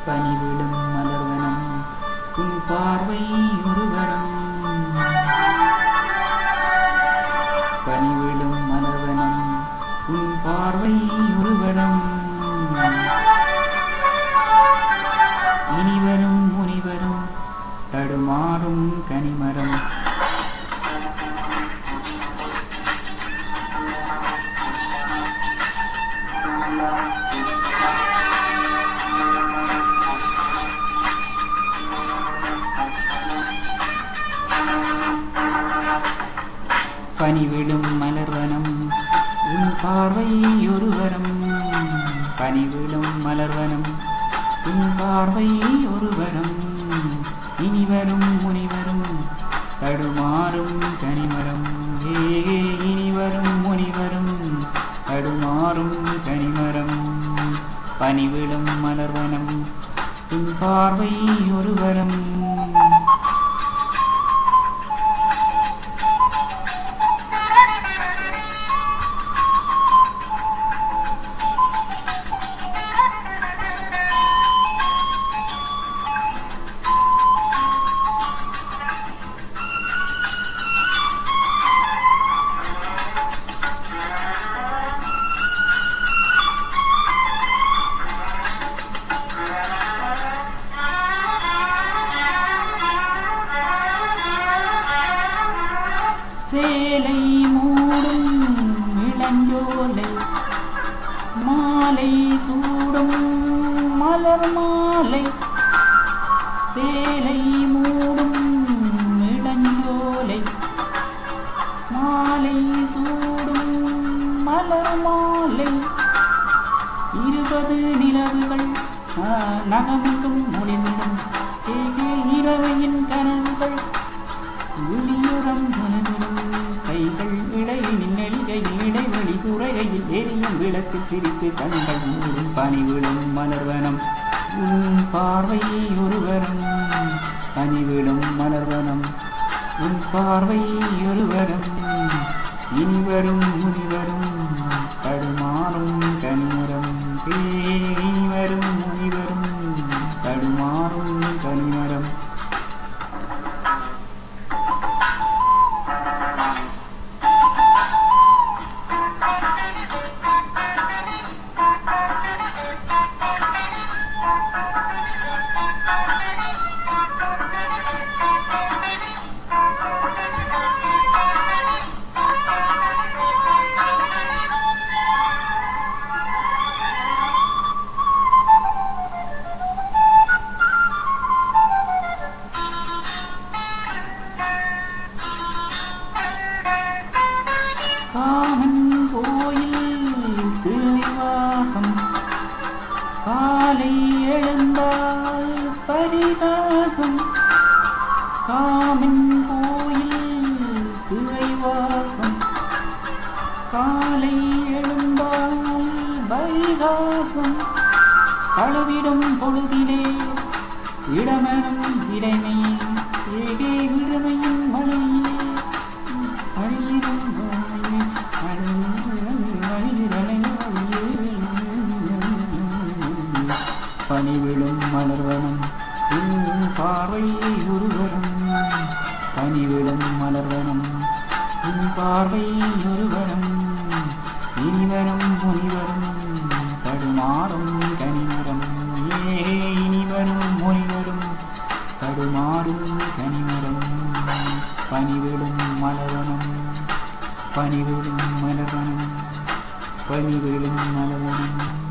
பனிவிடும் மலர்வனம் உன் பார்வை ஒருவரம் பனிவிடும் மலர்வனம் உன் பார்வை ஒருவரம் இனிவரும் முனிவரும் தடுமாறும் கனிமரம் பனிவிடும் மலர்வனம் உன் பார்வை ஒருவரம் பனிவிடும் மலர்வனம் உன் பார்வை ஒருவரம் இனிவரும் முனிவரும் தடுமாறும் கனிமரம் ஏ இனிவரும் முனிவரும் தடுமாறும் கனிமரம் பனிவிடும் மலர்வனம் உன் பார்வை ஒருவரம் சேலை மூடும் இளஞ்சோலை மாலை சூடும் மலர் மாலை சேலை மூடும் இளஞ்சோலை மாலை சூடும் மலர் மாலை இருபது நிலவுகள் ஆ, நகமெங்கும் முடிவிடும் ஏகே இரவையின் கனவுகள் விழியுறம் கனவிடும் கைகள் இடையினில் நெளிகையில் இடைவெளி குறைகையில் எரியும் விளக்கு சிரித்து கண்கள் மூடும் பனிவிடும் மலர்வனம் உன் பார்வை ஒருவரம் பனிவிடும் மலர்வனம் உன் பார்வை ஒருவரம் இனிவரும் முனிவரும் தடுமாறும் கனிமரம் இனிவரும் முனிவரும் தடுமாறும் கனிமரம் காமன் கோயில் சிறுவாசம் காலை எழுந்தால் பரிதாசம் காமன் கோயில் சிறைவாசம் காலை எழுந்தால் பரிதாசம் தழுவிடும் பொழுதிலே இடமெனும் இடைமை ஏகே விடுமையின் மழையிலே அழியிடும் மழையிலே பனிவிழும் மலர்வனம் உன் பார்வை ஒருவரம் பனிவிழும் மலர்வனம் உன் பார்வை ஒருவரம் இனிவரும் முனிவரும் தடுமாறும் கனிமரம் ஏ இனிவரும் முனிவரும் தடுமாறும் கனிமரம் பனிவிழும் மலர்வனம் பனிவிழும் மலர்வனம் பனிவிழும் மலர்வனம்